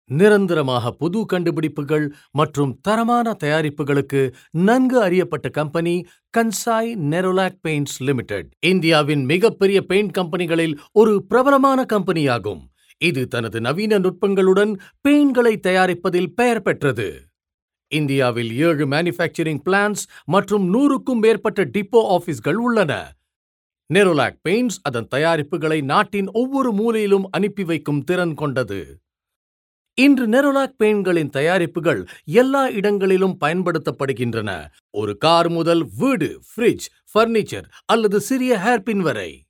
நிரந்தரமாக புது கண்டுபிடிப்புகள் மற்றும் தரமான தயாரிப்புகளுக்கு நன்கு அறியப்பட்ட company Kansai Nerolac Paints Limited இந்தியாவின் மிகப்பெரிய பெயிண்ட் கம்பெனிகளில் ஒரு பிரபலமான கம்பெனியாகும் இது தனது நவீன நுட்பங்களுடன் பெயிண்ட்களை தயாரிப்பதில் பெயர் பெற்றது இந்தியாவில் ஏழு மேனுஃபேக்சரிங் பிளான்ட்ஸ் மற்றும் நூறுக்கும் மேற்பட்ட டிப்போ ஆபீஸ்கள் உள்ளன நெரோலாக் பெயிண்ட்ஸ் அதன் தயாரிப்புகளை நாட்டின் ஒவ்வொரு மூலையிலும் அனுப்பி வைக்கும் திறன் கொண்டது இன்று நெரோலாக் பெயிண்ட்களின் தயாரிப்புகள் எல்லா இடங்களிலும் பயன்படுத்தப்படுகின்றன ஒரு கார் முதல் வீடு ஃப்ரிட்ஜ் ஃபர்னிச்சர் அல்லது சிறிய ஹேர்பின் வரை